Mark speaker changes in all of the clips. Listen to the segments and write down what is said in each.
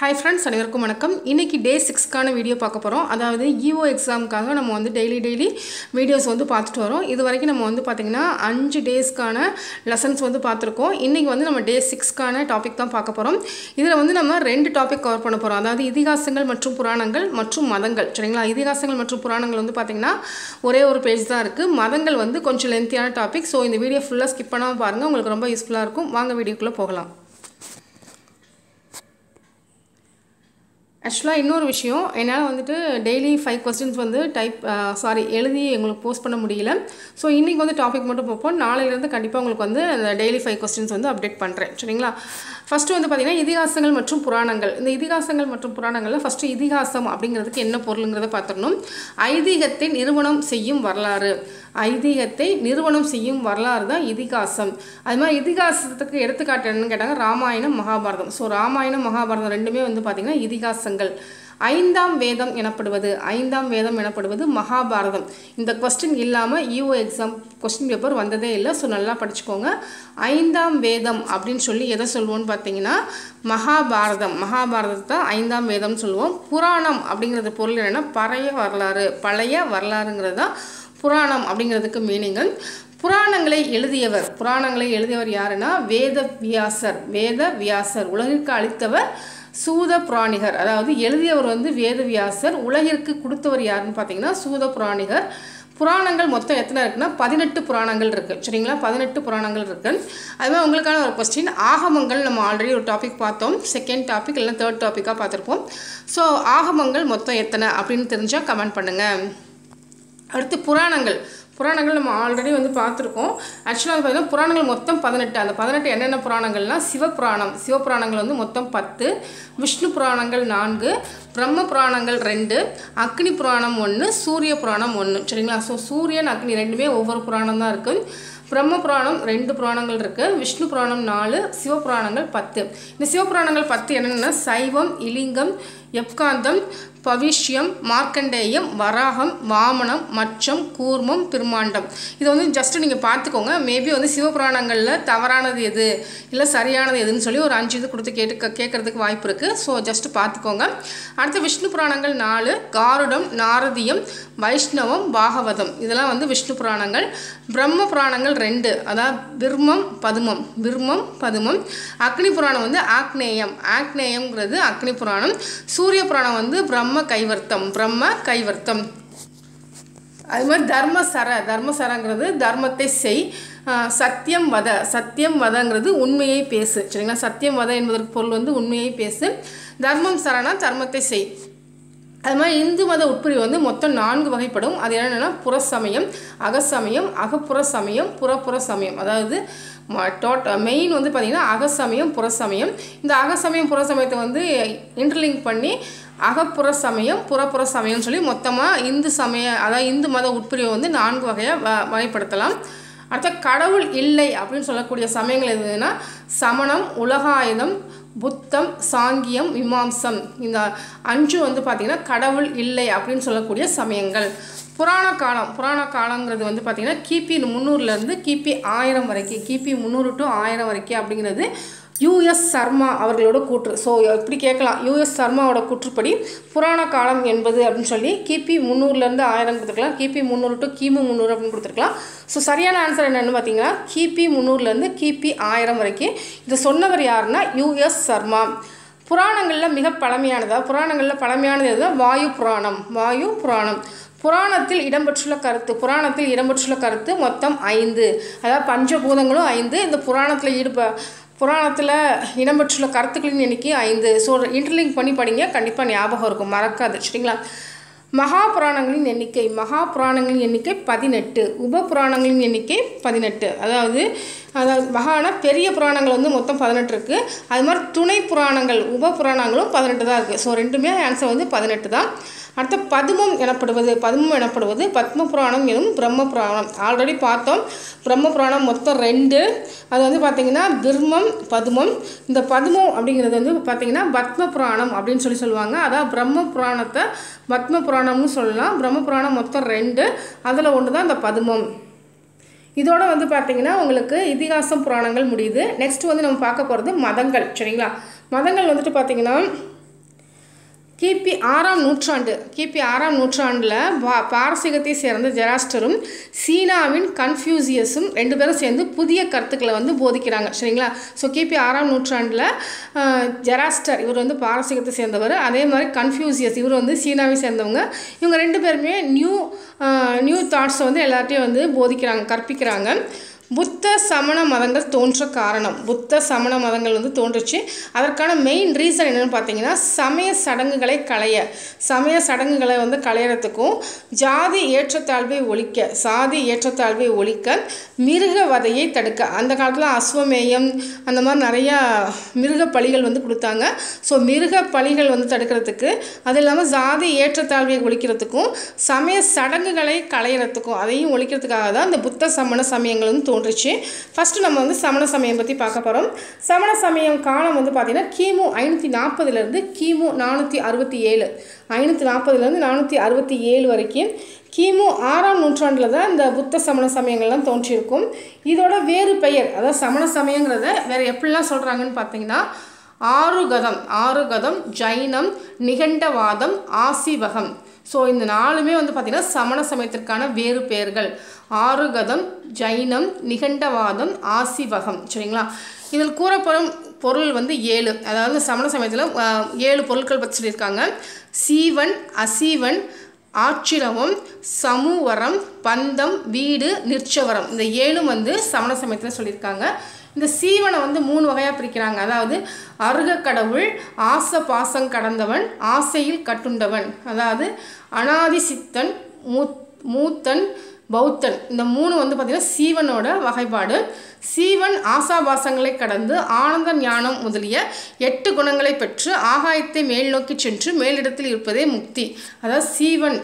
Speaker 1: hi friends அனைவருக்கும் வணக்கம் இன்றைக்கி டே சிக்ஸ்க்கான வீடியோ பார்க்க போகிறோம் அதாவது இஓ எக்ஸாமுக்காக நம்ம வந்து டெய்லி டெய்லி வீடியோஸ் வந்து பார்த்துட்டு வரோம் இது வரைக்கும் நம்ம வந்து பார்த்திங்கன்னா அஞ்சு டேஸ்க்கான லெசன்ஸ் வந்து பார்த்துருக்கோம் இன்றைக்கி வந்து நம்ம டே சிக்ஸ்க்கான டாபிக் தான் பார்க்க போகிறோம் இதில் வந்து நம்ம ரெண்டு டாபிக் கவர் பண்ண போகிறோம் அதாவது இதிகாசங்கள் மற்றும் புராணங்கள் மற்றும் மதங்கள் சரிங்களா இதிகாசங்கள் மற்றும் புராணங்கள் வந்து பார்த்திங்கன்னா ஒரே ஒரு பேஜ் தான் இருக்குது மதங்கள் வந்து கொஞ்சம் லென்த்தியான டாபிக் ஸோ இந்த வீடியோ ஃபுல்லாக ஸ்கிப் பண்ணாமல் பாருங்கள் உங்களுக்கு ரொம்ப யூஸ்ஃபுல்லாக இருக்கும் வாங்க வீடியோக்குள்ளே போகலாம் ஆக்சுவலாக இன்னொரு விஷயம் என்னால் வந்துட்டு டெய்லி ஃபைவ் கொஸ்டின்ஸ் வந்து டைப் சாரி எழுதி எங்களுக்கு போஸ்ட் பண்ண முடியல ஸோ இன்றைக்கி வந்து டாபிக் மட்டும் பார்ப்போம் நாளையிலேருந்து கண்டிப்பாக உங்களுக்கு வந்து டெய்லி ஃபைவ் கொஸ்டின்ஸ் வந்து அப்டேட் பண்ணுறேன் சரிங்களா ஃபஸ்ட்டு வந்து பார்த்திங்கன்னா இதிகாசங்கள் மற்றும் புராணங்கள் இந்த இதிகாசங்கள் மற்றும் புராணங்களில் ஃபஸ்ட்டு இதிகாசம் அப்படிங்கிறதுக்கு என்ன பொருளுங்கிறத பார்த்துடணும் ஐதீகத்தை நிறுவனம் செய்யும் வரலாறு ஐதீகத்தை நிறுவனம் செய்யும் வரலாறு தான் இதிகாசம் அது மாதிரி இதிகாசத்துக்கு எடுத்துக்காட்டு என்னன்னு கேட்டாங்க ராமாயணம் மகாபாரதம் ஸோ ராமாயணம் மகாபாரதம் ரெண்டுமே வந்து பார்த்திங்கன்னா இதிகாசங்கள் ஐந்தாம் வேதம் எனப்படுவது ஐந்தாம் வேதம் எனப்படுவது மகாபாரதம் இந்த கொஸ்டின் இல்லாமல் இஓ எக்ஸாம் கொஸ்டின் பேப்பர் வந்ததே இல்லை ஸோ நல்லா படிச்சுக்கோங்க ஐந்தாம் வேதம் அப்படின்னு சொல்லி எதை சொல்லுவோம்னு பார்த்தீங்கன்னா மகாபாரதம் மகாபாரதத்தை ஐந்தாம் வேதம்னு சொல்லுவோம் புராணம் அப்படிங்கிறது பொருள் என்னென்னா பழைய வரலாறு பழைய வரலாறுங்கிறது தான் புராணம் அப்படிங்கிறதுக்கு மீனிங்கு புராணங்களை எழுதியவர் புராணங்களை எழுதியவர் யாருன்னா வேத வியாசர் வேத வியாசர் உலகிற்கு அளித்தவர் சூத புராணிகர் அதாவது எழுதியவர் வந்து வேதவியாசர் உலகிற்கு கொடுத்தவர் யாருன்னு பார்த்தீங்கன்னா சூத புராணிகர் புராணங்கள் மொத்தம் எத்தனை இருக்குன்னா பதினெட்டு புராணங்கள் இருக்குது சரிங்களா பதினெட்டு புராணங்கள் இருக்குது அதுமாதிரி உங்களுக்கான ஒரு கொஸ்டின் ஆகமங்கள் நம்ம ஆல்ரெடி ஒரு டாபிக் பார்த்தோம் செகண்ட் டாபிக் இல்லைன்னா தேர்ட் டாப்பிக்காக பார்த்துருப்போம் ஸோ ஆகமங்கள் மொத்தம் எத்தனை அப்படின்னு தெரிஞ்சால் கமெண்ட் பண்ணுங்கள் அடுத்து புராணங்கள் புராணங்கள் நம்ம ஆல்ரெடி வந்து பார்த்துருக்கோம் ஆக்சுவலாக பார்த்தீங்கன்னா புராணங்கள் மொத்தம் பதினெட்டு அந்த பதினெட்டு என்னென்ன புராணங்கள்னால் சிவபுராணம் சிவபுராணங்கள் வந்து மொத்தம் பத்து விஷ்ணு புராணங்கள் நான்கு பிரம்ம புராணங்கள் ரெண்டு அக்னி புராணம் ஒன்று சூரிய புராணம் ஒன்று சரிங்களா ஸோ சூரியன் அக்னி ரெண்டுமே ஒவ்வொரு புராணம் தான் இருக்குது பிரம்ம புராணம் ரெண்டு புராணங்கள் இருக்குது விஷ்ணு புராணம் நாலு சிவபுராணங்கள் பத்து இந்த சிவபுராணங்கள் பத்து என்னென்னா சைவம் இலிங்கம் எப்காந்தம் பவிஷ்யம் மார்க்கண்டேயம் வராகம் வாமனம் மச்சம் கூர்மம் திருமாண்டம் இது வந்து ஜஸ்ட்டு நீங்கள் பார்த்துக்கோங்க மேபி வந்து சிவபுராணங்களில் தவறானது எது இல்லை சரியானது எதுன்னு சொல்லி ஒரு அஞ்சு இது கொடுத்து கேட்டு கேட்குறதுக்கு வாய்ப்பு இருக்குது ஸோ ஜஸ்ட்டு பார்த்துக்கோங்க அடுத்து விஷ்ணு புராணங்கள் நாலு காருடம் நாரதியம் வைஷ்ணவம் பாகவதம் இதெல்லாம் வந்து விஷ்ணு புராணங்கள் பிரம்ம புராணங்கள் ரெண்டு அதாவது விர்மம் பதுமம் விர்மம் பதுமம் அக்னி புராணம் வந்து ஆக்னேயம் ஆக்னேயம்ங்கிறது அக்னி புராணம் சூரிய புராணம் வந்து பிரம்ம கைவர்த்தம் பிரம்ம கைவர்த்தம் அது மாதிரி தர்மசர தர்மசரங்கிறது தர்மத்தை செய் சத்தியம் வத சத்தியம் வதங்கிறது உண்மையை பேசு சரிங்களா சத்தியம் வத என்பதற்கு பொருள் வந்து உண்மையை பேசு தர்மம் சரணா தர்மத்தை செய் அது மாதிரி இந்து மத உட்பிரிவு வந்து மொத்தம் நான்கு வகைப்படும் அது என்னென்னா புறசமயம் அகசமயம் அகப்புற சமயம் புறப்புற சமயம் அதாவது டோட்ட மெயின் வந்து பார்த்திங்கன்னா அகசமயம் புறசமயம் இந்த அகசமயம் புறசமயத்தை வந்து இன்டர்லிங்க் பண்ணி அகப்புற சமயம் புறப்புற சமயம்னு சொல்லி மொத்தமாக இந்து சமய அதாவது இந்து மத உட்பிரிவை வந்து நான்கு வகையாக வ வகைப்படுத்தலாம் அடுத்த கடவுள் இல்லை அப்படின்னு சொல்லக்கூடிய சமயங்கள் எதுனா சமணம் உலகாயுதம் புத்தம் சாங்கியம் மீமாம்சம் இந்த அஞ்சு வந்து பார்த்திங்கன்னா கடவுள் இல்லை அப்படின்னு சொல்லக்கூடிய சமயங்கள் புராண காலம் புராண காலங்கிறது வந்து பார்த்திங்கன்னா கிபி முந்நூறுலேருந்து கிபி ஆயிரம் வரைக்கும் கிபி முந்நூறு டு ஆயிரம் வரைக்கும் அப்படிங்கிறது யூஎஸ் சர்மா அவர்களோட கூற்று ஸோ எப்படி கேட்கலாம் யூஎஸ் சர்மாவோட கூற்றுப்படி புராண காலம் என்பது அப்படின்னு சொல்லி கிபி முந்நூறுலேருந்து ஆயிரம் கொடுத்துருக்கலாம் கிபி முந்நூறு டு கிமு முந்நூறு அப்படின்னு கொடுத்துருக்கலாம் ஸோ சரியான ஆன்சர் என்னென்னு பார்த்தீங்கன்னா கிபி முந்நூறுலேருந்து கிபி ஆயிரம் வரைக்கும் இதை சொன்னவர் யாருன்னா யூஎஸ் சர்மா புராணங்களில் மிக பழமையானதா புராணங்களில் பழமையானது எதுதான் வாயு புராணம் வாயு புராணம் புராணத்தில் இடம்பெற்றுள்ள கருத்து புராணத்தில் இடம்பெற்றுள்ள கருத்து மொத்தம் ஐந்து அதாவது பஞ்சபூதங்களும் ஐந்து இந்த புராணத்தில் ஈடுப புராணத்தில் இடம்பெற்றுள்ள கருத்துக்களின் எண்ணிக்கை ஐந்து ஸோ இன்டர்லிங்க் பண்ணி படிங்க கண்டிப்பாக ஞாபகம் இருக்கும் மறக்காது சரிங்களா மகா புராணங்களின் எண்ணிக்கை மகா புராணங்களின் எண்ணிக்கை பதினெட்டு உப புராணங்களின் எண்ணிக்கை பதினெட்டு அதாவது அதாவது மகானா பெரிய புராணங்கள் வந்து மொத்தம் பதினெட்டு இருக்குது அது மாதிரி துணை புராணங்கள் உப புராணங்களும் பதினெட்டு தான் இருக்குது ஸோ ரெண்டுமே ஆன்சர் வந்து பதினெட்டு தான் அடுத்த பதுமம் எனப்படுவது பதுமம் எனப்படுவது பத்ம புராணம் எனும் பிரம்ம புராணம் ஆல்ரெடி பார்த்தோம் பிரம்ம புராணம் மொத்தம் ரெண்டு அது வந்து பார்த்திங்கன்னா பிர்மம் பதுமம் இந்த பதுமம் அப்படிங்கிறது வந்து பார்த்திங்கன்னா பத்ம புராணம் அப்படின்னு சொல்லி சொல்லுவாங்க அதான் பிரம்ம புராணத்தை பத்ம புராணம்னு சொல்லலாம் பிரம்ம புராணம் மொத்தம் ரெண்டு அதில் ஒன்று தான் இந்த பதுமம் இதோட வந்து பார்த்திங்கன்னா உங்களுக்கு இதிகாசம் புராணங்கள் முடியுது நெக்ஸ்ட் வந்து நம்ம பார்க்க போகிறது மதங்கள் சரிங்களா மதங்கள் வந்துட்டு பார்த்திங்கன்னா கிபி ஆறாம் நூற்றாண்டு கிபி ஆறாம் நூற்றாண்டில் பா பாரசீகத்தை சேர்ந்த ஜெராஸ்டரும் சீனாவின் கன்ஃபியூசியஸும் ரெண்டு பேரும் சேர்ந்து புதிய கருத்துக்களை வந்து போதிக்கிறாங்க சரிங்களா ஸோ கிபி ஆறாம் நூற்றாண்டில் ஜெராஸ்டர் இவர் வந்து பாரசீகத்தை சேர்ந்தவர் அதே மாதிரி கன்ஃபியூசியஸ் இவர் வந்து சீனாவை சேர்ந்தவங்க இவங்க ரெண்டு பேருமே நியூ நியூ தாட்ஸை வந்து எல்லார்ட்டையும் வந்து போதிக்கிறாங்க கற்பிக்கிறாங்க புத்த சமண மதங்கள் தோன்ற காரணம் புத்த சமண மதங்கள் வந்து தோன்றுச்சு அதற்கான மெயின் ரீசன் என்னென்னு பார்த்தீங்கன்னா சமய சடங்குகளை களைய சமய சடங்குகளை வந்து களையறதுக்கும் ஜாதி ஏற்றத்தாழ்வை ஒழிக்க சாதி ஏற்றத்தாழ்வை ஒழிக்க மிருக வதையை தடுக்க அந்த காலத்தில் அஸ்வமேயம் அந்த மாதிரி நிறையா மிருக பலிகள் வந்து கொடுத்தாங்க ஸோ மிருக பலிகள் வந்து தடுக்கிறதுக்கு அது இல்லாமல் ஜாதி ஏற்றத்தாழ்வை ஒழிக்கிறதுக்கும் சமய சடங்குகளை களையறதுக்கும் அதையும் ஒழிக்கிறதுக்காக தான் இந்த புத்த சமண சமயங்கள் வந்து தோன்றுச்சு ஃபஸ்ட்டு நம்ம வந்து சமண சமயம் பற்றி பார்க்க போகிறோம் சமண சமயம் காலம் வந்து பார்த்திங்கன்னா கிமு ஐநூற்றி நாற்பதுலேருந்து கிமு நானூற்றி அறுபத்தி ஏழு ஐநூற்றி நாற்பதுலேருந்து நானூற்றி அறுபத்தி ஏழு வரைக்கும் கிமு ஆறாம் நூற்றாண்டில் தான் இந்த புத்த சமண சமயங்கள்லாம் தோன்றியிருக்கும் இதோட வேறு பெயர் அதாவது சமண சமயங்கிறத வேறு எப்படிலாம் சொல்கிறாங்கன்னு பார்த்தீங்கன்னா ஆறுகதம் ஆறுகதம் ஜைனம் நிகண்டவாதம் ஆசிவகம் ஸோ இந்த நாலுமே வந்து பார்த்திங்கன்னா சமண சமயத்திற்கான வேறு பெயர்கள் ஆறுகதம் ஜைனம் நிகண்டவாதம் ஆசிவகம் சரிங்களா இதில் கூறப்படும் பொருள் வந்து ஏழு அதாவது சமண சமயத்தில் ஏழு பொருட்கள் பற்றி சொல்லியிருக்காங்க சீவன் அசீவன் ஆச்சிரவம் சமூவரம் பந்தம் வீடு நிர்ச்சவரம் இந்த ஏழும் வந்து சமண சமயத்தில் சொல்லியிருக்காங்க இந்த சீவனை வந்து மூணு வகையாக பிரிக்கிறாங்க அதாவது அருக கடவுள் ஆச பாசம் கடந்தவன் ஆசையில் கட்டுண்டவன் அதாவது அனாதி சித்தன் மூத் மூத்தன் பௌத்தன் இந்த மூணு வந்து பார்த்திங்கன்னா சீவனோட வகைப்பாடு சீவன் ஆசாபாசங்களை கடந்து ஆனந்த ஞானம் முதலிய எட்டு குணங்களை பெற்று ஆகாயத்தை மேல் நோக்கி சென்று மேலிடத்தில் இருப்பதே முக்தி அதாவது சீவன்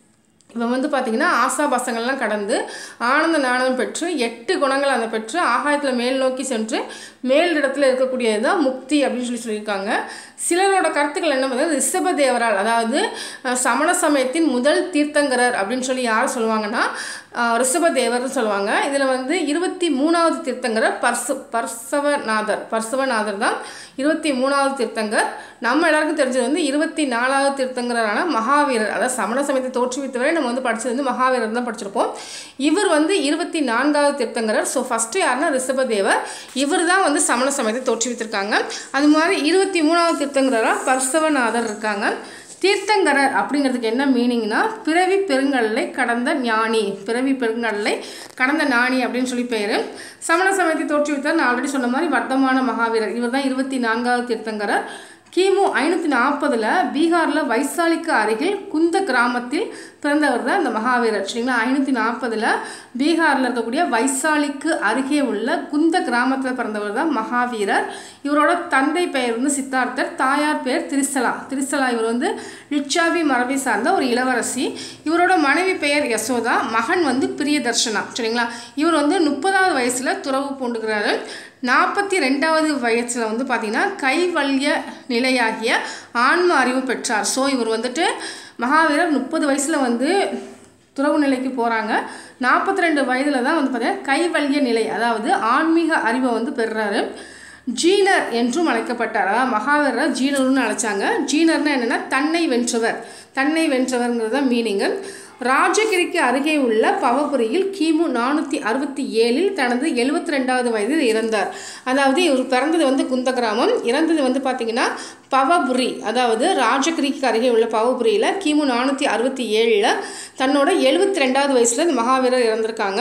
Speaker 1: இவன் வந்து பார்த்திங்கன்னா ஆசாபாசங்கள்லாம் கடந்து ஆனந்த ஞானம் பெற்று எட்டு குணங்கள் அதை பெற்று ஆகாயத்தில் மேல் நோக்கி சென்று மேல் இடத்துல இருக்கக்கூடியது தான் முக்தி அப்படின்னு சொல்லி சொல்லியிருக்காங்க சிலரோட கருத்துக்கள் என்ன பார்த்தீங்கன்னா ரிஷப தேவரால் அதாவது சமண சமயத்தின் முதல் தீர்த்தங்கரர் அப்படின்னு சொல்லி யார் சொல்லுவாங்கன்னா ரிஷப தேவர்னு சொல்லுவாங்க இதில் வந்து இருபத்தி மூணாவது தீர்த்தங்கரர் பர்சு பர்சவநாதர் பர்சவநாதர் தான் இருபத்தி மூணாவது தீர்த்தங்கர் நம்ம எல்லாருக்கும் தெரிஞ்சது வந்து இருபத்தி நாலாவது தீர்த்தங்கரான மகாவீரர் அதாவது சமண சமயத்தை தோற்றுவித்தவரை நம்ம வந்து படித்தது வந்து மகாவீரர் தான் படிச்சிருப்போம் இவர் வந்து இருபத்தி நான்காவது தீர்த்தங்கரர் ஸோ ஃபஸ்ட்டு யாருன்னா ரிஷபதேவர் இவர் தான் வந்து சமண சமயத்தை தோற்றுவித்திருக்காங்க அது மாதிரி இருபத்தி மூணாவது தீர்த்தங்கராக பர்சவநாதர் இருக்காங்க தீர்த்தங்கரர் அப்படிங்கிறதுக்கு என்ன மீனிங்னா பிறவி பெருங்கடலை கடந்த ஞானி பிறவி பெருங்கடலை கடந்த ஞானி அப்படின்னு சொல்லி பேர் சமண சமயத்தை தோற்றுவித்தார் நான் ஆல்ரெடி சொன்ன மாதிரி வர்த்தமான மகாவீரர் இவர் தான் இருபத்தி நான்காவது தீர்த்தங்கரர் கிமு ஐநூற்றி நாற்பதில் பீகாரில் வைசாலிக்கு அருகில் குந்த கிராமத்தில் பிறந்தவர் தான் இந்த மகாவீரர் சரிங்களா ஐநூற்றி நாற்பதில் பீகாரில் இருக்கக்கூடிய வைசாலிக்கு அருகே உள்ள குந்த கிராமத்தில் பிறந்தவர் தான் மகாவீரர் இவரோட தந்தை பெயர் வந்து சித்தார்த்தர் தாயார் பேர் திரிசலா திரிசலா இவர் வந்து லிச்சாவி மரபை சார்ந்த ஒரு இளவரசி இவரோட மனைவி பெயர் யசோதா மகன் வந்து பிரியதர்ஷனா சரிங்களா இவர் வந்து முப்பதாவது வயசில் துறவு பூண்டுகிறாரு நாற்பத்தி ரெண்டாவது வயசில் வந்து பார்த்திங்கன்னா கைவல்ய நிலையாகிய ஆன்ம அறிவு பெற்றார் ஸோ இவர் வந்துட்டு மகாவீரர் முப்பது வயசில் வந்து துறவு நிலைக்கு போகிறாங்க நாற்பத்தி ரெண்டு வயதில் தான் வந்து பார்த்திங்கன்னா கைவல்ய நிலை அதாவது ஆன்மீக அறிவை வந்து பெறுறாரு ஜீனர் என்றும் அழைக்கப்பட்டார் அதாவது மகாவீரர் ஜீனர்னு அழைச்சாங்க ஜீனர்னா என்னென்னா தன்னை வென்றவர் தன்னை வென்றவர்ங்கிறது தான் மீனிங்கு ராஜகிரிக்கு அருகே உள்ள பவபுரியில் கிமு நானூற்றி அறுபத்தி ஏழில் தனது எழுபத்தி ரெண்டாவது வயதில் இறந்தார் அதாவது இவர் பிறந்தது வந்து குந்த கிராமம் இறந்தது வந்து பார்த்திங்கன்னா பவபுரி அதாவது ராஜகிரிக்கு அருகே உள்ள பவபுரியில் கிமு நானூற்றி அறுபத்தி ஏழில் தன்னோட எழுபத்தி ரெண்டாவது வயசில் இந்த மகாவீரர் இறந்திருக்காங்க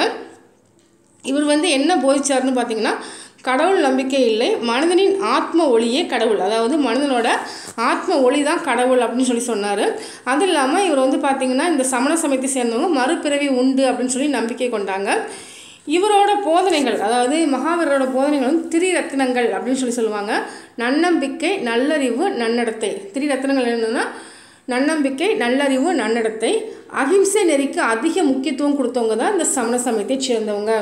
Speaker 1: இவர் வந்து என்ன போதிச்சார்னு பார்த்தீங்கன்னா கடவுள் நம்பிக்கை இல்லை மனிதனின் ஆத்ம ஒளியே கடவுள் அதாவது மனிதனோட ஆத்ம ஒளி தான் கடவுள் அப்படின்னு சொல்லி சொன்னார் அது இல்லாமல் இவர் வந்து பார்த்திங்கன்னா இந்த சமண சமயத்தை சேர்ந்தவங்க மறுபிறவி உண்டு அப்படின்னு சொல்லி நம்பிக்கை கொண்டாங்க இவரோட போதனைகள் அதாவது மகாவீரரோட போதனைகள் வந்து திரிரத்தினங்கள் அப்படின்னு சொல்லி சொல்லுவாங்க நன்னம்பிக்கை நல்லறிவு நன்னடத்தை திரிரத்தினங்கள் என்னென்னா நன்னம்பிக்கை நல்லறிவு நன்னடத்தை அகிம்சை நெறிக்கு அதிக முக்கியத்துவம் கொடுத்தவங்க தான் இந்த சமண சமயத்தை சேர்ந்தவங்க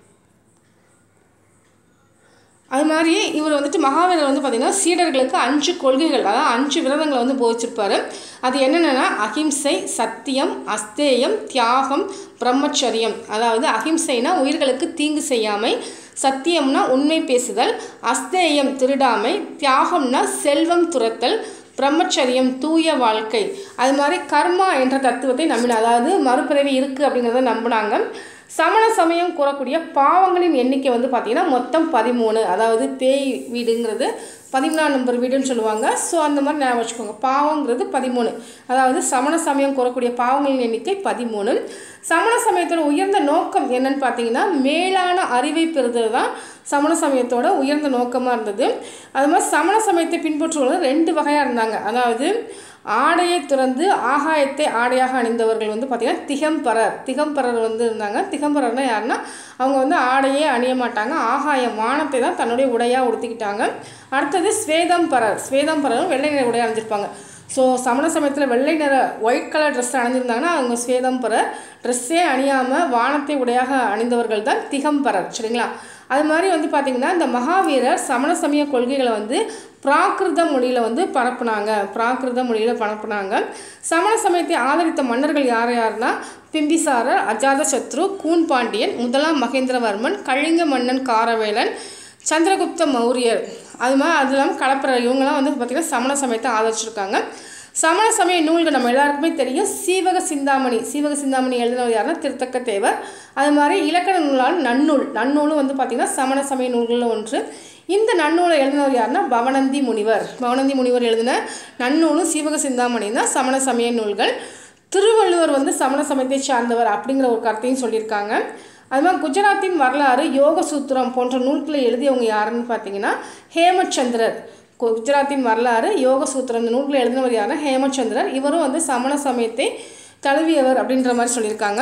Speaker 1: அது மாதிரி இவர் வந்துட்டு மகாவீரர் வந்து பார்த்திங்கன்னா சீடர்களுக்கு அஞ்சு கொள்கைகள் அதாவது அஞ்சு விரதங்களை வந்து போதிச்சிருப்பார் அது என்னென்னா அகிம்சை சத்தியம் அஸ்தேயம் தியாகம் பிரம்மச்சரியம் அதாவது அகிம்சைனா உயிர்களுக்கு தீங்கு செய்யாமை சத்தியம்னா உண்மை பேசுதல் அஸ்தேயம் திருடாமை தியாகம்னா செல்வம் துரத்தல் பிரம்மச்சரியம் தூய வாழ்க்கை அது மாதிரி கர்மா என்ற தத்துவத்தை நம்பின அதாவது மறுபிறவி இருக்குது அப்படிங்கிறத நம்பினாங்க சமண சமயம் கூறக்கூடிய பாவங்களின் எண்ணிக்கை வந்து பார்த்திங்கன்னா மொத்தம் பதிமூணு அதாவது பேய் வீடுங்கிறது பதிமூணாம் நம்பர் வீடுன்னு சொல்லுவாங்க ஸோ அந்த மாதிரி ஞாபகம் வச்சுக்கோங்க பாவங்கிறது பதிமூணு அதாவது சமண சமயம் கூறக்கூடிய பாவங்களின் எண்ணிக்கை பதிமூணு சமண சமயத்தோட உயர்ந்த நோக்கம் என்னன்னு பார்த்தீங்கன்னா மேலான அறிவை பெறுதல் தான் சமண சமயத்தோட உயர்ந்த நோக்கமாக இருந்தது அது மாதிரி சமண சமயத்தை பின்பற்றுவர்கள் ரெண்டு வகையாக இருந்தாங்க அதாவது ஆடையை துறந்து ஆகாயத்தை ஆடையாக அணிந்தவர்கள் வந்து பார்த்திங்கன்னா திகம்பரர் திகம்பரர் வந்து இருந்தாங்க திகம்பரர்னா யாருன்னா அவங்க வந்து ஆடையே அணிய மாட்டாங்க ஆகாயம் வானத்தை தான் தன்னுடைய உடையாக உடுத்திக்கிட்டாங்க அடுத்தது ஸ்வேதம்பரர் ஸ்வேதம்பரரும் வெள்ளை நிற உடையாக அணிஞ்சிருப்பாங்க ஸோ சமண சமயத்தில் வெள்ளை நிற ஒயிட் கலர் ட்ரெஸ் அணிஞ்சிருந்தாங்கன்னா அவங்க ஸ்வேதம்பரர் ட்ரெஸ்ஸே அணியாமல் வானத்தை உடையாக அணிந்தவர்கள் தான் திகம்பரர் சரிங்களா அது மாதிரி வந்து பார்த்திங்கன்னா இந்த மகாவீரர் சமண சமய கொள்கைகளை வந்து பிராகிருத மொழியில் வந்து பரப்புனாங்க பிராகிருத மொழியில் பரப்புனாங்க சமண சமயத்தை ஆதரித்த மன்னர்கள் யார் யாருன்னா பிம்பிசாரர் அஜாதசத்ரு கூன் பாண்டியன் முதலாம் மகேந்திரவர்மன் கழிங்க மன்னன் காரவேலன் சந்திரகுப்த மௌரியர் அது மாதிரி அது இல்லாமல் கலப்பரர் இவங்கெல்லாம் வந்து பார்த்திங்கன்னா சமண சமயத்தை ஆதரிச்சிருக்காங்க சமண சமய நூல்கள் நம்ம எல்லாருக்குமே தெரியும் சீவக சிந்தாமணி சீவக சிந்தாமணி எழுதினவர் யாருன்னா திருத்தக்க தேவர் அது மாதிரி இலக்கண நூலால் நன்னூல் நன்னூலும் வந்து பார்த்திங்கன்னா சமண சமய நூல்களில் ஒன்று இந்த நன்னூலை எழுதினவர் யாருன்னா பவனந்தி முனிவர் பவனந்தி முனிவர் எழுதின நன்னூலும் சீவக சிந்தாமணி தான் சமண சமய நூல்கள் திருவள்ளுவர் வந்து சமண சமயத்தை சார்ந்தவர் அப்படிங்கிற ஒரு கருத்தையும் சொல்லியிருக்காங்க அது மாதிரி குஜராத்தின் வரலாறு யோக சூத்திரம் போன்ற நூல்களை எழுதியவங்க யாருன்னு பார்த்தீங்கன்னா ஹேமச்சந்திரர் குஜராத்தின் வரலாறு யோக சூத்திரம் இந்த நூல்களை எழுதினவர் யாருன்னா ஹேமச்சந்திரர் இவரும் வந்து சமண சமயத்தை தழுவியவர் அப்படின்ற மாதிரி சொல்லியிருக்காங்க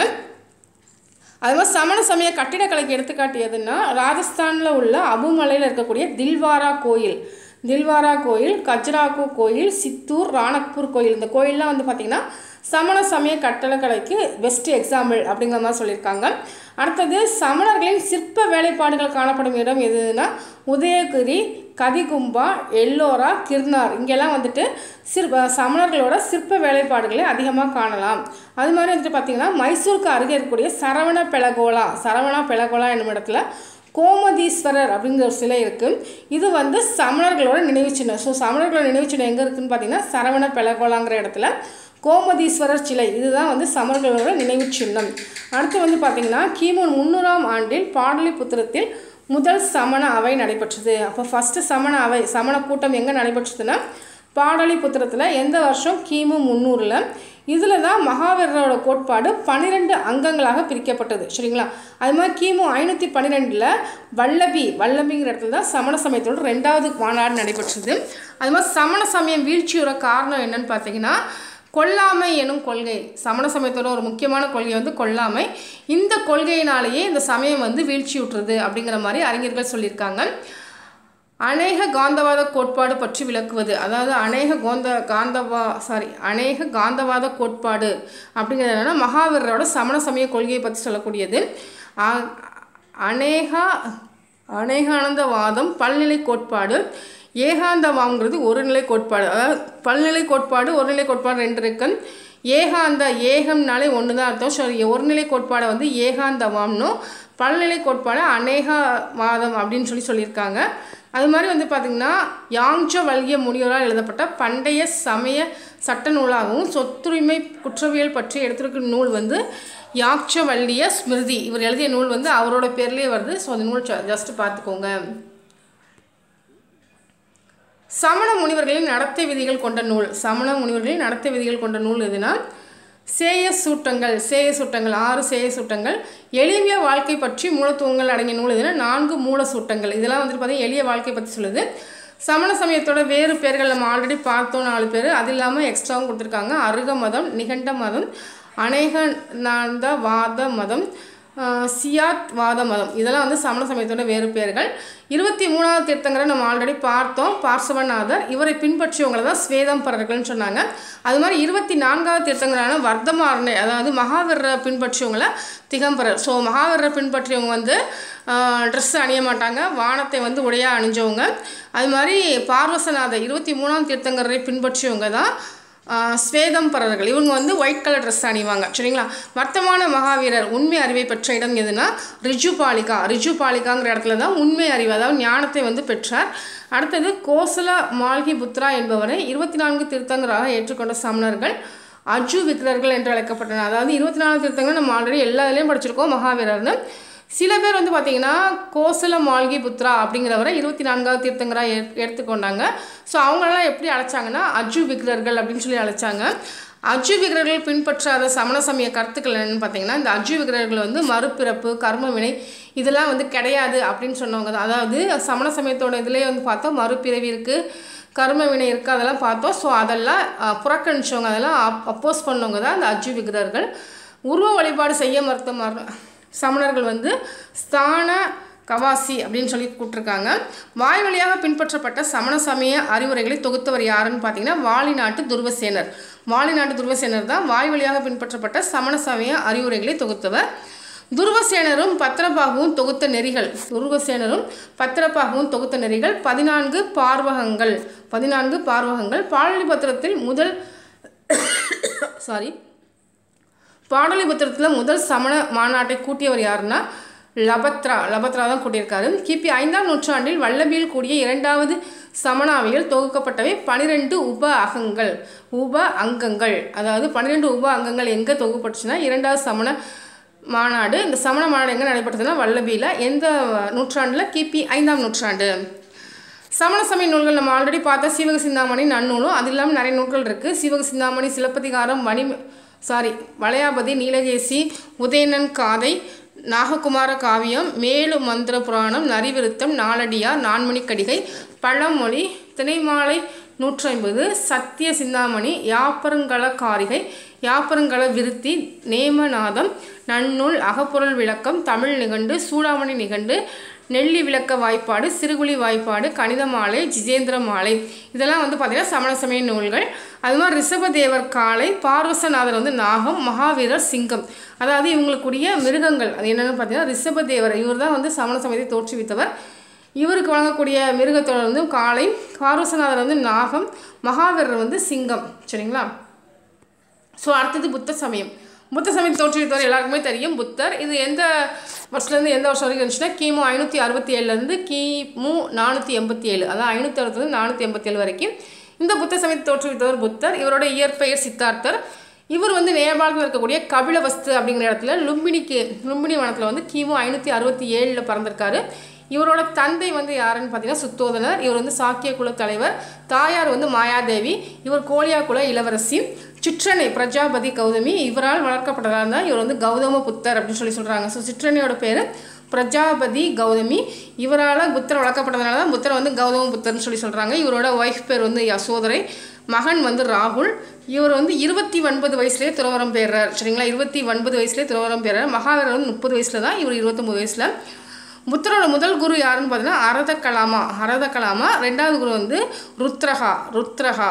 Speaker 1: அது மாதிரி சமண சமய கட்டிடக்கலைக்கு எடுத்துக்காட்டியதுன்னா ராஜஸ்தானில் உள்ள அபுமலையில் இருக்கக்கூடிய தில்வாரா கோயில் தில்வாரா கோயில் கஜ்ராகோ கோயில் சித்தூர் ராணக்பூர் கோயில் இந்த கோயிலெலாம் வந்து பார்த்திங்கன்னா சமண சமய கட்டடக்கலைக்கு பெஸ்ட் எக்ஸாம்பிள் அப்படிங்கிற மாதிரி சொல்லியிருக்காங்க அடுத்தது சமணர்களின் சிற்ப வேலைப்பாடுகள் காணப்படும் இடம் எதுனா உதயகிரி கதிகும்பா எல்லோரா கிர்னார் இங்கெல்லாம் வந்துட்டு சிற்ப சமணர்களோட சிற்ப வேலைப்பாடுகளை அதிகமாக காணலாம் அது மாதிரி வந்துட்டு பார்த்திங்கன்னா மைசூருக்கு அருகே இருக்கக்கூடிய சரவண பெலகோலா சரவணா பெலகோலா என்னும் இடத்துல கோமதீஸ்வரர் அப்படிங்கிற ஒரு சிலை இருக்குது இது வந்து சமணர்களோட நினைவு சின்னம் ஸோ சமணர்களோட நினைவு சின்னம் எங்கே இருக்குதுன்னு பார்த்தீங்கன்னா சரவண பெலகோலாங்கிற இடத்துல கோமதீஸ்வரர் சிலை இதுதான் வந்து சமணர்களோட நினைவு சின்னம் அடுத்து வந்து பார்த்திங்கன்னா கிமு முந்நூறாம் ஆண்டில் பாடலிபுத்திரத்தில் முதல் சமண அவை நடைபெற்றது அப்போ ஃபஸ்ட்டு சமண அவை சமண கூட்டம் எங்கே நடைபெற்றதுன்னா பாடலிபுத்திரத்தில் எந்த வருஷம் கிமு முந்நூறில் இதில் தான் மகாவீரரோட கோட்பாடு பன்னிரெண்டு அங்கங்களாக பிரிக்கப்பட்டது சரிங்களா அது மாதிரி கிமு ஐநூற்றி பன்னிரெண்டில் வல்லபி வல்லபிங்கிற இடத்துல தான் சமண சமயத்தோட ரெண்டாவது மாநாடு நடைபெற்றது அது மாதிரி சமண சமயம் வீழ்ச்சியோட காரணம் என்னன்னு பார்த்தீங்கன்னா கொல்லாமை எனும் கொள்கை சமண சமயத்தோட ஒரு முக்கியமான கொள்கை வந்து கொல்லாமை இந்த கொள்கையினாலேயே இந்த சமயம் வந்து வீழ்ச்சி விட்டுறது அப்படிங்கிற மாதிரி அறிஞர்கள் சொல்லியிருக்காங்க அநேக காந்தவாத கோட்பாடு பற்றி விளக்குவது அதாவது அநேக கோந்த காந்தவா சாரி அநேக காந்தவாத கோட்பாடு அப்படிங்கிறது என்னென்னா மகாவீரரோட சமண சமய கொள்கையை பற்றி சொல்லக்கூடியது அ- அநேகா அநேகானந்தவாதம் பல்நிலை கோட்பாடு ஏகாந்தவாங்கிறது ஒரு நிலை கோட்பாடு அதாவது பல்நிலை கோட்பாடு ஒரு நிலை கோட்பாடு ரெண்டு இருக்கு ஏகாந்த ஏகம்னாலே ஒன்று தான் அர்த்தம் ஸோ ஒரு நிலை கோட்பாடை வந்து ஏகாந்தவாம்னும் பல்நிலை கோட்பாடு அநேகவாதம் அப்படின்னு சொல்லி சொல்லியிருக்காங்க அது மாதிரி வந்து பார்த்திங்கன்னா யாங்சோ வல்கிய முனிவரால் எழுதப்பட்ட பண்டைய சமய சட்ட நூலாகவும் சொத்துரிமை குற்றவியல் பற்றி எடுத்திருக்கிற நூல் வந்து யாக்சவல்லிய ஸ்மிருதி இவர் எழுதிய நூல் வந்து அவரோட பேர்லேயே வருது ஸோ அந்த நூல் ஜஸ்ட் பார்த்துக்கோங்க சமண முனிவர்களின் நடத்தை விதிகள் கொண்ட நூல் சமண முனிவர்களின் நடத்தை விதிகள் கொண்ட நூல் எதுனா சேய சூட்டங்கள் சேய சூட்டங்கள் ஆறு சேய சூட்டங்கள் எளிய வாழ்க்கை பற்றி மூலத்துவங்கள் அடங்கிய நூல் எதுனா நான்கு மூல சூட்டங்கள் இதெல்லாம் வந்துட்டு பார்த்தீங்கன்னா எளிய வாழ்க்கை பற்றி சொல்லுது சமண சமயத்தோட வேறு பேர்கள் நம்ம ஆல்ரெடி பார்த்தோம் நாலு பேர் அது இல்லாமல் எக்ஸ்ட்ராவும் கொடுத்துருக்காங்க அருக மதம் நிகண்ட மதம் அநேகநாந்த வாத மதம் ஆஹ் சியாத் வாத மதம் இதெல்லாம் வந்து சமண சமயத்தோட வேறு பேர்கள் இருபத்தி மூணாவது தீர்த்தங்கரை நம்ம ஆல்ரெடி பார்த்தோம் பார்சவநாதர் இவரை பின்பற்றியவங்களை தான் ஸ்வேதம்பரர்கள்னு சொன்னாங்க அது மாதிரி இருபத்தி நான்காவது தீர்த்தங்கரான வர்த்தமாரனை அதாவது மகாவீரரை பின்பற்றியவங்கள திகம்பரர் ஸோ மகாவீரரை பின்பற்றியவங்க வந்து ட்ரெஸ் அணிய மாட்டாங்க வானத்தை வந்து உடையாக அணிஞ்சவங்க அது மாதிரி பார்வசநாதர் இருபத்தி மூணாம் தீர்த்தங்கரை பின்பற்றியவங்க தான் ஆஹ் ஸ்வேதம்பரர்கள் இவங்க வந்து ஒயிட் கலர் ட்ரெஸ் அணிவாங்க சரிங்களா வர்த்தமான மகாவீரர் உண்மை அறிவை பெற்ற இடம் எதுனா ரிஜுபாலிகா ரிஜுபாலிகாங்கிற இடத்துல தான் உண்மை அறிவு அதாவது ஞானத்தை வந்து பெற்றார் அடுத்தது கோசல மால்கி புத்ரா என்பவரை இருபத்தி நான்கு திருத்தங்கராக ஏற்றுக்கொண்ட சமணர்கள் அஜு விக்ரர்கள் என்று அழைக்கப்பட்டனர் அதாவது இருபத்தி நாலு திருத்தங்கள் நம்ம ஆல்ரெடி எல்லா இதுலேயும் படிச்சிருக்கோம் மகாவீரர்னு சில பேர் வந்து பார்த்தீங்கன்னா கோசல மால்கி புத்ரா அப்படிங்கிறவரை இருபத்தி நான்காவது தீர்த்தங்கராக எ எடுத்துக்கொண்டாங்க ஸோ அவங்களெல்லாம் எப்படி அழைச்சாங்கன்னா அஜு விக்ரர்கள் அப்படின்னு சொல்லி அழைச்சாங்க அஜு விக்ரர்கள் பின்பற்றாத சமண சமய கருத்துக்கள் என்னன்னு பார்த்தீங்கன்னா இந்த அஜு விக்ரர்கள் வந்து மறுபிறப்பு கர்ம வினை இதெல்லாம் வந்து கிடையாது அப்படின்னு சொன்னவங்க தான் அதாவது சமண சமயத்தோட இதுலேயே வந்து பார்த்தோம் மறுபிறவி இருக்குது கர்ம வினை இருக்குது அதெல்லாம் பார்த்தோம் ஸோ அதெல்லாம் அஹ், புறக்கணிச்சவங்க அதெல்லாம் அப் அப்போஸ் பண்ணவங்க தான் இந்த அஜு விக்ரர்கள் உருவ வழிபாடு செய்ய மறுத்த மர சமணர்கள் வந்து ஸ்தான கவாசி அப்படின்னு சொல்லி கூப்பிட்ருக்காங்க வாய் வழியாக பின்பற்றப்பட்ட சமண சமய அறிவுரைகளை தொகுத்தவர் யாருன்னு பார்த்தீங்கன்னா வாலி நாட்டு துர்வசேனர் வாலி நாட்டு துர்வசேனர் தான் வாய் வழியாக பின்பற்றப்பட்ட சமண சமய அறிவுரைகளை தொகுத்தவர் துருவசேனரும் பத்திரபாகுவும் தொகுத்த நெறிகள் துருவசேனரும் பத்திரபாகுவும் தொகுத்த நெறிகள் பதினான்கு பார்வகங்கள் பதினான்கு பார்வகங்கள் பாடலிபத்திரத்தில் முதல் சாரி பாடலிபுத்திரத்தில் முதல் சமண மாநாட்டை கூட்டியவர் யாருன்னா லபத்ரா லபத்ரா தான் கூட்டியிருக்காரு கிபி ஐந்தாம் நூற்றாண்டில் வல்லபியில் கூடிய இரண்டாவது சமணாவியில் தொகுக்கப்பட்டவை பனிரெண்டு உப அகங்கள் உப அங்கங்கள் அதாவது பன்னிரெண்டு உப அங்கங்கள் எங்கே தொகுப்பட்டுச்சுன்னா இரண்டாவது சமண மாநாடு இந்த சமண மாநாடு எங்கே நடைபெற்றதுன்னா வல்லபியில் எந்த நூற்றாண்டில் கிபி ஐந்தாம் நூற்றாண்டு சமண சமய நூல்கள் நம்ம ஆல்ரெடி பார்த்த சீவக சிந்தாமணி நன்னூலும் அது இல்லாமல் நிறைய நூல்கள் இருக்குது சீவக சிந்தாமணி சிலப்பதிகாரம் மணி சாரி வளையாபதி நீலகேசி உதயணன் காதை நாககுமார காவியம் மேலு மந்திர புராணம் நரிவிருத்தம் நாலடியார் நான்மணிக்கடிகை பழமொழி திணைமாலை நூற்றி ஐம்பது சத்திய சிந்தாமணி யாப்பருங்கல காரிகை யாப்பருங்கல விருத்தி நேமநாதம் நன்னூல் அகப்பொருள் விளக்கம் தமிழ் நிகண்டு சூடாமணி நிகண்டு நெல்லி விளக்க வாய்ப்பாடு சிறுகுழி வாய்ப்பாடு கணித மாலை ஜிஜேந்திர மாலை இதெல்லாம் வந்து பார்த்திங்கன்னா சமண சமய நூல்கள் அது மாதிரி ரிஷபதேவர் காளை பார்வசநாதர் வந்து நாகம் மகாவீரர் சிங்கம் அதாவது இவங்களுக்குரிய மிருகங்கள் அது என்னென்னு பார்த்தீங்கன்னா ரிஷபதேவர் இவர் தான் வந்து சமண சமயத்தை தோற்றுவித்தவர் இவருக்கு வழங்கக்கூடிய மிருகத்தோட வந்து காளை பார்வசநாதர் வந்து நாகம் மகாவீரர் வந்து சிங்கம் சரிங்களா ஸோ அடுத்தது புத்த சமயம் புத்த சமயம் தோற்றுவித்தவர் எல்லாருக்குமே தெரியும் புத்தர் இது எந்த வருஷத்துலேருந்து எந்த வருஷம் வரைக்கும் இருந்துச்சுன்னா கிமு ஐநூற்றி அறுபத்தி ஏழுலேருந்து கிமு நானூற்றி எண்பத்தி ஏழு அதான் ஐநூற்றி அறுபதுலேருந்து நானூற்றி எண்பத்தி ஏழு வரைக்கும் இந்த புத்த சமயத்தை தோற்றுவித்தவர் புத்தர் இவரோட இயற்பெயர் சித்தார்த்தர் இவர் வந்து நேபாளத்தில் இருக்கக்கூடிய கபிலவஸ்து அப்படிங்கிற இடத்துல லும்பினிக்கு லும்பினி வனத்தில் வந்து கிமு ஐநூற்றி அறுபத்தி ஏழில் பிறந்திருக்காரு இவரோட தந்தை வந்து யாருன்னு பார்த்தீங்கன்னா சுத்தோதனர் இவர் வந்து சாக்கிய குல தலைவர் தாயார் வந்து மாயாதேவி இவர் கோலியா குல இளவரசி சிற்றனை பிரஜாபதி கௌதமி இவரால் வளர்க்கப்பட்டதால் தான் இவர் வந்து கௌதம புத்தர் அப்படின்னு சொல்லி சொல்கிறாங்க ஸோ சிற்றனையோட பேர் பிரஜாபதி கௌதமி இவரால் புத்தர் வளர்க்கப்பட்டதுனால தான் புத்தர் வந்து கௌதம புத்தர்னு சொல்லி சொல்கிறாங்க இவரோட ஒய்ஃப் பேர் வந்து யசோதரை மகன் வந்து ராகுல் இவர் வந்து இருபத்தி ஒன்பது வயசுலேயே துறவரம் பெறார் சரிங்களா இருபத்தி ஒன்பது வயசுலேயே துறவரம் பெறார் மகாவீரர் வந்து முப்பது வயசில் தான் இவர் இருபத்தொம்பது வயசில் புத்தரோட முதல் குரு யாருன்னு பார்த்தீங்கன்னா அரத கலாமா அரத கலாமா ரெண்டாவது குரு வந்து ருத்ரஹா ருத்ரஹா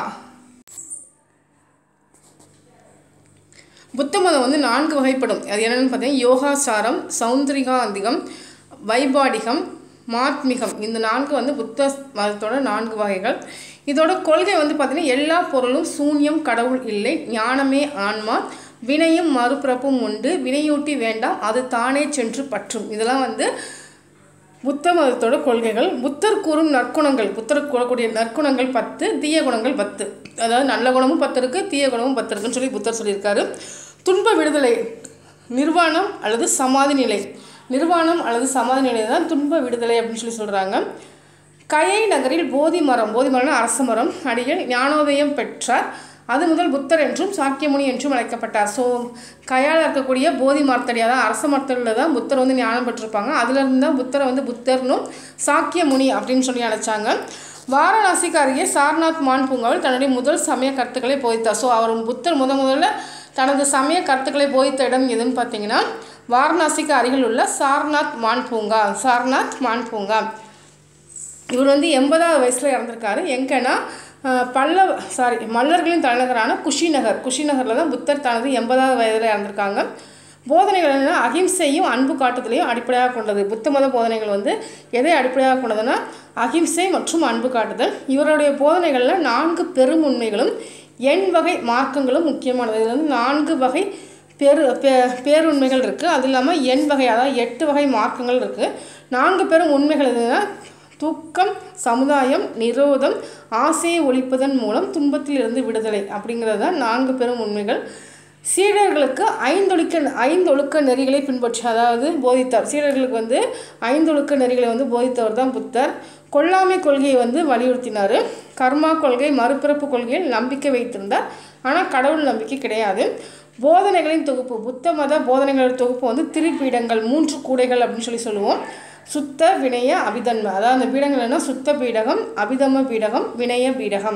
Speaker 1: புத்த மதம் வந்து நான்கு வகைப்படும் அது என்னென்னு பார்த்தீங்கன்னா யோகாசாரம் சௌந்தரிகாந்திகம் வைபாடிகம் மாத்மிகம் இந்த நான்கு வந்து புத்த மதத்தோட நான்கு வகைகள் இதோட கொள்கை வந்து பார்த்திங்கன்னா எல்லா பொருளும் சூன்யம் கடவுள் இல்லை ஞானமே ஆன்மா வினையும் மறுபிறப்பும் உண்டு வினையூட்டி வேண்டாம் அது தானே சென்று பற்றும் இதெல்லாம் வந்து புத்த மதத்தோட கொள்கைகள் புத்தர் கூறும் நற்குணங்கள் புத்தர் கூறக்கூடிய நற்குணங்கள் பத்து தீய குணங்கள் பத்து அதாவது நல்ல குணமும் பத்து இருக்குது தீய குணமும் பத்து இருக்குன்னு சொல்லி புத்தர் சொல்லியிருக்காரு துன்ப விடுதலை நிர்வாணம் அல்லது சமாதி நிலை நிர்வாணம் அல்லது சமாதி நிலை தான் துன்ப விடுதலை அப்படின்னு சொல்லி சொல்கிறாங்க கயை நகரில் போதி மரம் போதி மரம்னா அரச மரம் அடியில் ஞானோதயம் பெற்றார் அது முதல் புத்தர் என்றும் சாக்கியமுனி என்றும் அழைக்கப்பட்டார் ஸோ கையால் இருக்கக்கூடிய போதி மரத்தடியாக தான் அரச மரத்தடியில் தான் புத்தர் வந்து ஞானம் பெற்றிருப்பாங்க அதுலேருந்து தான் புத்தரை வந்து புத்தர்னும் சாக்கியமுனி அப்படின்னு சொல்லி அழைச்சாங்க வாரணாசிக்கு அருகே சார்நாத் மான் பூங்காவில் தன்னுடைய முதல் சமய கருத்துக்களை போதித்தார் ஸோ அவர் புத்தர் முத முதல்ல தனது சமய கருத்துக்களை போதித்த இடம் எதுன்னு பார்த்தீங்கன்னா வாரணாசிக்கு அருகில் உள்ள சார்நாத் மான் பூங்கா சார்நாத் மான் பூங்கா இவர் வந்து எண்பதாவது வயசில் இறந்துருக்காரு எங்கன்னா அஹ், பல்லவ சாரி மல்லர்களின் தலைநகரான குஷிநகர் குஷிநகரில் தான் புத்தர் தனது எண்பதாவது வயதில் இறந்துருக்காங்க போதனைகள் என்னென்னா அகிம்சையும் அன்பு காட்டுதலையும் அடிப்படையாக கொண்டது புத்த மத போதனைகள் வந்து எதை அடிப்படையாக கொண்டதுன்னா அகிம்சை மற்றும் அன்பு காட்டுதல் இவருடைய போதனைகளில் நான்கு பெரும் உண்மைகளும் எண் வகை மார்க்கங்களும் முக்கியமானது இது வந்து நான்கு வகை பேரு பே பேருண்மைகள் இருக்குது அது இல்லாமல் எண் வகை அதாவது எட்டு வகை மார்க்கங்கள் இருக்குது நான்கு பேரும் உண்மைகள் எதுனா தூக்கம் சமுதாயம் நிரோதம் ஆசையை ஒழிப்பதன் மூலம் துன்பத்தில் இருந்து விடுதலை அப்படிங்கிறது தான் நான்கு பெரும் உண்மைகள் சீடர்களுக்கு ஐந்தொழுக்க ஐந்தொழுக்க நெறிகளை பின்பற்றி அதாவது போதித்தார் சீடர்களுக்கு வந்து ஐந்தொழுக்க நெறிகளை வந்து போதித்தவர் தான் புத்தர் கொல்லாமை கொள்கையை வந்து வலியுறுத்தினார் கர்மா கொள்கை மறுபிறப்பு கொள்கையில் நம்பிக்கை வைத்திருந்தார் ஆனால் கடவுள் நம்பிக்கை கிடையாது போதனைகளின் தொகுப்பு புத்த மத போதனைகளின் தொகுப்பு வந்து திரிபீடங்கள் மூன்று கூடைகள் அப்படின்னு சொல்லி சொல்லுவோம் சுத்த வினய அபிதன்ம அதாவது அந்த பீடங்கள் என்ன சுத்த பீடகம் அபிதம பீடகம் வினய பீடகம்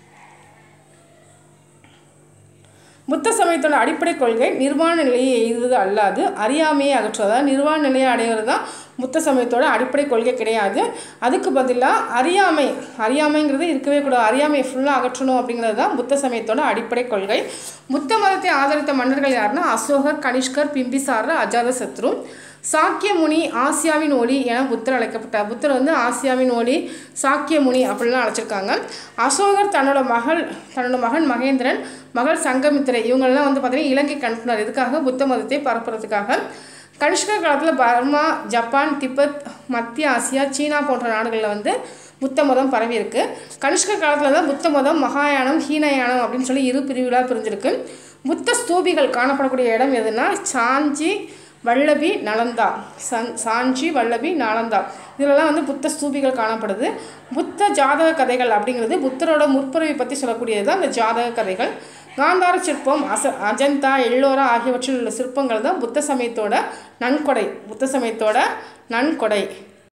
Speaker 1: புத்த சமயத்தோட அடிப்படை கொள்கை நிர்வாண நிலையை எய்துவது அல்லாது அறியாமையை அகற்றுவது அதாவது நிர்வாண நிலையை அடைவது தான் புத்த சமயத்தோட அடிப்படை கொள்கை கிடையாது அதுக்கு பதிலாக அறியாமை அறியாமைங்கிறது இருக்கவே கூடாது அறியாமையை ஃபுல்லாக அகற்றணும் அப்படிங்கிறது தான் புத்த சமயத்தோட அடிப்படை கொள்கை புத்த மதத்தை ஆதரித்த மன்னர்கள் யாருன்னா அசோகர் கனிஷ்கர் பிம்பிசார அஜாத சத்ரு சாக்கிய முனி ஆசியாவின் ஒளி என புத்தர் அழைக்கப்பட்டார் புத்தர் வந்து ஆசியாவின் ஒளி சாக்கிய முனி அப்படிலாம் அழைச்சிருக்காங்க அசோகர் தன்னோட மகள் தன்னோட மகன் மகேந்திரன் மகள் சங்கமித்திரை இவங்களெல்லாம் வந்து பார்த்தீங்கன்னா இலங்கைக்கு அனுப்பினார் இதுக்காக புத்த மதத்தை பரப்புறதுக்காக கனிஷ்கர் காலத்தில் பர்மா ஜப்பான் திபெத் மத்திய ஆசியா சீனா போன்ற நாடுகளில் வந்து புத்த மதம் பரவி இருக்கு கனிஷ்கர் காலத்தில் தான் புத்த மதம் மகாயானம் ஹீனயானம் அப்படின்னு சொல்லி இரு பிரிவுகளாக பிரிஞ்சிருக்கு புத்த ஸ்தூபிகள் காணப்படக்கூடிய இடம் எதுனா சாஞ்சி வல்லபி நலந்தா சன் சாஞ்சி வல்லபி நாலந்தா இதிலெல்லாம் வந்து புத்த ஸ்தூபிகள் காணப்படுது புத்த ஜாதக கதைகள் அப்படிங்கிறது புத்தரோட முற்புறவை பற்றி சொல்லக்கூடியது தான் அந்த ஜாதக கதைகள் காந்தார சிற்பம் அச அஜந்தா எல்லோரா ஆகியவற்றில் உள்ள சிற்பங்கள் தான் புத்த சமயத்தோட நன்கொடை புத்த சமயத்தோட நன்கொடை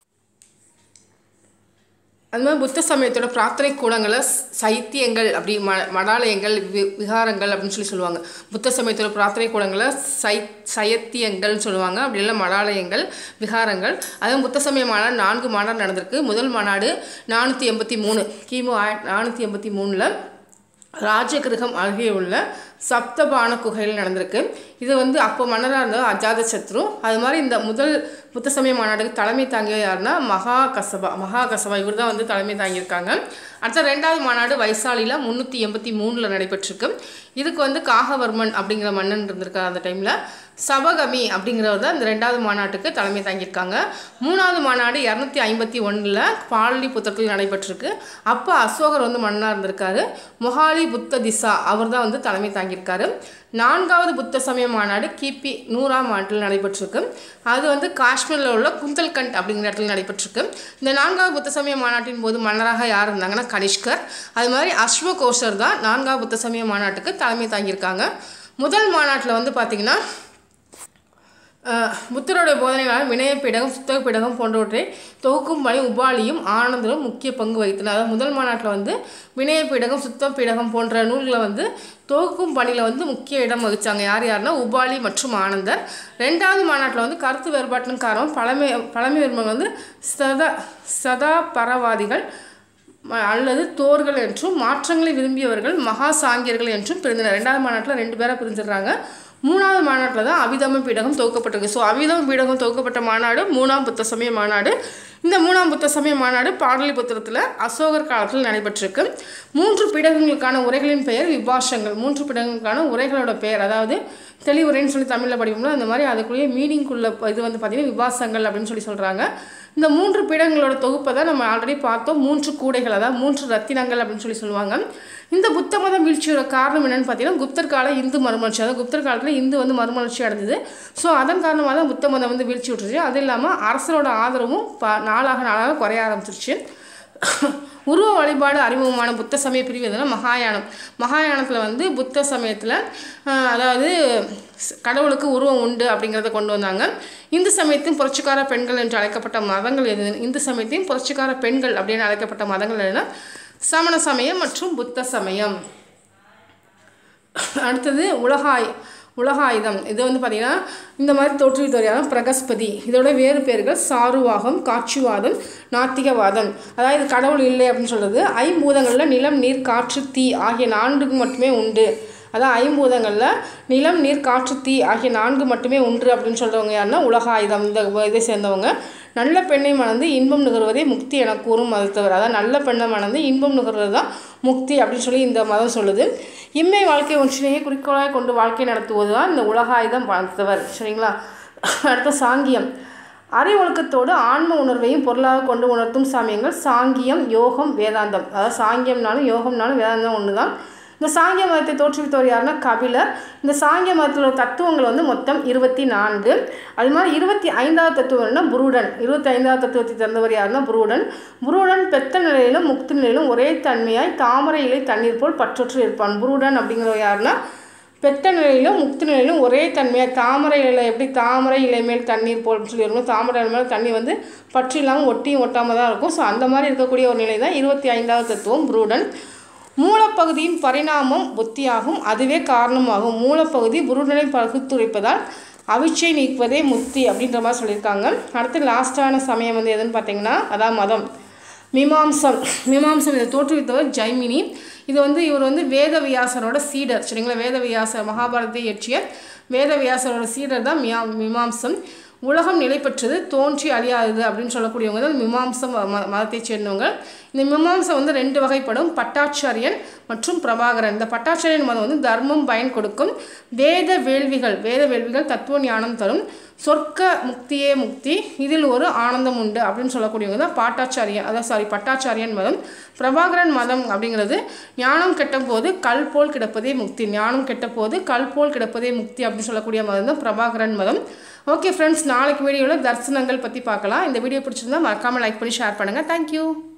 Speaker 1: அது மாதிரி புத்த சமயத்தோட பிரார்த்தனை கூடங்களை சைத்தியங்கள் அப்படி ம மடாலயங்கள் வி விகாரங்கள் அப்படின்னு சொல்லி சொல்லுவாங்க புத்த சமயத்தோட பிரார்த்தனை கூடங்களை சை சைத்தியங்கள்னு சொல்லுவாங்க அப்படி இல்லை மடாலயங்கள் விகாரங்கள் அதுவும் புத்த சமய மாநாடு நான்கு மாநாடு நடந்திருக்கு முதல் மாநாடு நானூற்றி எண்பத்தி மூணு கிமு ஆய நானூற்றி எண்பத்தி மூணில் ராஜகிரகம் அருகே உள்ள சப்தபான குகையில் நடந்திருக்கு இது வந்து அப்போ மன்னராக இருந்த அஜாத சத்ரு அது மாதிரி இந்த முதல் புத்த சமய மாநாட்டுக்கு தலைமை தாங்கிய யாருன்னா மகா கசபா மகா கசபா இவர் தான் வந்து தலைமை தாங்கியிருக்காங்க அடுத்த ரெண்டாவது மாநாடு வைசாலியில் முந்நூற்றி எண்பத்தி மூணில் நடைபெற்றிருக்கு இதுக்கு வந்து காகவர்மன் அப்படிங்கிற மன்னன் இருந்திருக்கார் அந்த டைமில் சபகமி அப்படிங்கிறவர் தான் இந்த ரெண்டாவது மாநாட்டுக்கு தலைமை தாங்கியிருக்காங்க மூணாவது மாநாடு இரநூத்தி ஐம்பத்தி ஒன்றில் பாடலிபுத்திரத்தில் நடைபெற்றிருக்கு அப்போ அசோகர் வந்து மன்னனாக இருந்திருக்காரு மொஹாலி புத்த திசா அவர் தான் வந்து தலைமை தாங்கியிருக்காரு நான்காவது புத்த சமய மாநாடு கிபி நூறாம் ஆண்டில் நடைபெற்றிருக்கு அது வந்து காஷ்மீரில் உள்ள குந்தல்கண்ட் அப்படிங்கிற இடத்துல நடைபெற்றிருக்கு இந்த நான்காவது புத்த சமய மாநாட்டின் போது மன்னராக யார் இருந்தாங்கன்னா கனிஷ்கர் அது மாதிரி அஸ்வகோஷர் தான் நான்காவது புத்த சமய மாநாட்டுக்கு தலைமை தாங்கியிருக்காங்க முதல் மாநாட்டில் வந்து பார்த்திங்கன்னா புத்தருடைய போதனைகளால் வினய பீடகம் சுத்தக பீடகம் போன்றவற்றை தொகுக்கும் பணி உபாலியும் ஆனந்தரும் முக்கிய பங்கு வகித்தனர் அதாவது முதல் மாநாட்டில் வந்து வினய பீடகம் சுத்த பீடகம் போன்ற நூல்களை வந்து தொகுக்கும் பணியில் வந்து முக்கிய இடம் வகித்தாங்க யார் யாருன்னா உபாலி மற்றும் ஆனந்தர் ரெண்டாவது மாநாட்டில் வந்து கருத்து வேறுபாட்டின் காரணம் பழமை பழமை விரும்பங்கள் வந்து சதா சதா பரவாதிகள் அல்லது தோர்கள் என்றும் மாற்றங்களை விரும்பியவர்கள் மகா சாங்கியர்கள் என்றும் பிரிந்தனர் ரெண்டாவது மாநாட்டில் ரெண்டு பேராக பிரிஞ்சிடுறாங்க மூணாவது மாநாட்டில் தான் அபிதம பீடகம் துவக்கப்பட்டிருக்கு ஸோ அபிதம பீடகம் துவக்கப்பட்ட மாநாடு மூணாம் புத்த சமய மாநாடு இந்த மூணாம் புத்த சமய மாநாடு பாடலிபுத்திரத்தில் அசோகர் காலத்தில் நடைபெற்றிருக்கு மூன்று பீடகங்களுக்கான உரைகளின் பெயர் விபாஷங்கள் மூன்று பீடகங்களுக்கான உரைகளோட பெயர் அதாவது தெளிவுரைன்னு சொல்லி தமிழில் படிப்போம்ல அந்த மாதிரி அதுக்குள்ளேயே மீனிங்குள்ள இது வந்து பார்த்திங்கன்னா விபாசங்கள் அப்படின்னு சொல்லி சொல்கிறாங்க இந்த மூன்று பீடங்களோட தொகுப்பை தான் நம்ம ஆல்ரெடி பார்த்தோம் மூன்று கூடைகள் அதாவது மூன்று ரத்தினங்கள் அப்படின்னு சொல்லி சொல்லுவாங்க இந்த புத்த மதம் வீழ்ச்சியோட காரணம் என்னன்னு பார்த்தீங்கன்னா குப்தர் கால இந்து மறுமலர்ச்சி அதாவது குப்தர் காலத்தில் இந்து வந்து மறுமலர்ச்சி அடைஞ்சது ஸோ அதன் காரணமாக தான் புத்த மதம் வந்து வீழ்ச்சி விட்டுருச்சு அது இல்லாமல் அரசரோட ஆதரவும் ப நாளாக நாளாக குறைய ஆரம்பிச்சிருச்சு உருவ வழிபாடு அறிமுகமான புத்த சமய பிரிவு எதுனா மகாயானம் மகாயானத்தில் வந்து புத்த சமயத்தில் அதாவது கடவுளுக்கு உருவம் உண்டு அப்படிங்கிறத கொண்டு வந்தாங்க இந்து சமயத்தின் புரட்சிக்கார பெண்கள் என்று அழைக்கப்பட்ட மதங்கள் எது இந்து சமயத்தின் புரட்சிக்கார பெண்கள் அப்படின்னு அழைக்கப்பட்ட மதங்கள் எதுனா சமண சமயம் மற்றும் புத்த சமயம் அடுத்தது உலகாய் உலகாயுதம் இது வந்து பார்த்திங்கன்னா இந்த மாதிரி தோற்றுவித்தவரையான பிரகஸ்பதி இதோட வேறு பேர்கள் சாருவாகம் காட்சிவாதம் நாத்திகவாதம் அதாவது கடவுள் இல்லை அப்படின்னு சொல்கிறது ஐம்பூதங்களில் நிலம் நீர் காற்று தீ ஆகிய நான்கு மட்டுமே உண்டு அதான் ஐம்பூதங்களில் நிலம் நீர் காற்று தீ ஆகிய நான்கு மட்டுமே உண்டு அப்படின்னு சொல்கிறவங்க யாருன்னா உலகாயுதம் இந்த இதை சேர்ந்தவங்க நல்ல பெண்ணை மணந்து இன்பம் நுகர்வதே முக்தி என கூறும் மறுத்தவர் அதாவது நல்ல பெண்ணை மணந்து இன்பம் நுகர்வது தான் முக்தி அப்படின்னு சொல்லி இந்த மதம் சொல்லுது இம்மை வாழ்க்கை ஒன்றினையே குறிக்கோளாக கொண்டு வாழ்க்கை நடத்துவது தான் இந்த உலகாயுதம் பார்த்தவர் சரிங்களா அடுத்த சாங்கியம் அறி ஒழுக்கத்தோடு ஆன்ம உணர்வையும் பொருளாக கொண்டு உணர்த்தும் சாமியங்கள் சாங்கியம் யோகம் வேதாந்தம் அதாவது சாங்கியம்னாலும் யோகம்னாலும் வேதாந்தம் ஒன்று தான் இந்த சாங்கிய மதத்தை தோற்றுவித்தவர் யாருன்னா கபிலர் இந்த சாங்கிய மதத்தில் உள்ள தத்துவங்கள் வந்து மொத்தம் இருபத்தி நான்கு அது மாதிரி இருபத்தி ஐந்தாவது தத்துவம்னா புருடன் இருபத்தி ஐந்தாவது தத்துவத்தை தந்தவர் யாருன்னா புருடன் புருடன் பெத்த நிலையிலும் முக்தி நிலையிலும் ஒரே தன்மையாய் தாமரை இலை தண்ணீர் போல் பற்றற்று இருப்பான் புருடன் அப்படிங்கிறவர் யாருன்னா பெத்த நிலையிலும் முக்தி நிலையிலும் ஒரே தன்மையாக தாமரை இலையில் எப்படி தாமரை இலை மேல் தண்ணீர் போல் சொல்லி இருக்கணும் தாமரை இலை மேல் தண்ணி வந்து பற்றி இல்லாமல் ஒட்டியும் ஒட்டாமல் தான் இருக்கும் ஸோ அந்த மாதிரி இருக்கக்கூடிய ஒரு நிலை தான் இருபத்தி ஐந்தாவது தத்துவம் புருடன் மூலப்பகுதியின் பரிணாமம் புத்தியாகும் அதுவே காரணமாகும் மூலப்பகுதி புருடனை பகுத்துரைப்பதால் அவிச்சை நீக்குவதே முக்தி அப்படின்ற மாதிரி சொல்லியிருக்காங்க அடுத்து லாஸ்டான சமயம் வந்து எதுன்னு பார்த்தீங்கன்னா அதான் மதம் மீமாம்சம் மீமாம்சம் இதை தோற்றுவித்தவர் ஜைமினி இது வந்து இவர் வந்து வேதவியாசரோட சீடர் சரிங்களா வேதவியாசர் மகாபாரதத்தை இயற்றிய வேதவியாசரோட சீடர் தான் மியா மீமாம்சம் உலகம் நிலை பெற்றது தோன்றி அழியாதது அப்படின்னு சொல்லக்கூடியவங்க தான் மீமாம்சம் ம மதத்தைச் சேர்ந்தவங்க இந்த மீமாம்சம் வந்து ரெண்டு வகைப்படும் பட்டாச்சாரியன் மற்றும் பிரபாகரன் இந்த பட்டாச்சாரியன் மதம் வந்து தர்மம் பயன் கொடுக்கும் வேத வேள்விகள் வேத வேள்விகள் தத்துவ ஞானம் தரும் சொர்க்க முக்தியே முக்தி இதில் ஒரு ஆனந்தம் உண்டு அப்படின்னு சொல்லக்கூடியவங்க தான் பாட்டாச்சாரியன் அதான் சாரி பட்டாச்சாரியன் மதம் பிரபாகரன் மதம் அப்படிங்கிறது ஞானம் கெட்ட போது கல் போல் கிடப்பதே முக்தி ஞானம் கெட்ட போது கல் போல் கிடப்பதே முக்தி அப்படின்னு சொல்லக்கூடிய மதம் தான் பிரபாகரன் மதம் ஓகே ஃப்ரெண்ட்ஸ் நாளைக்கு வீடியோவில் தரிசனங்கள் பற்றி பார்க்கலாம் இந்த வீடியோ பிடிச்சிருந்தா மறக்காமல் லைக் பண்ணி ஷேர் பண்ணுங்கள் தேங்க்யூ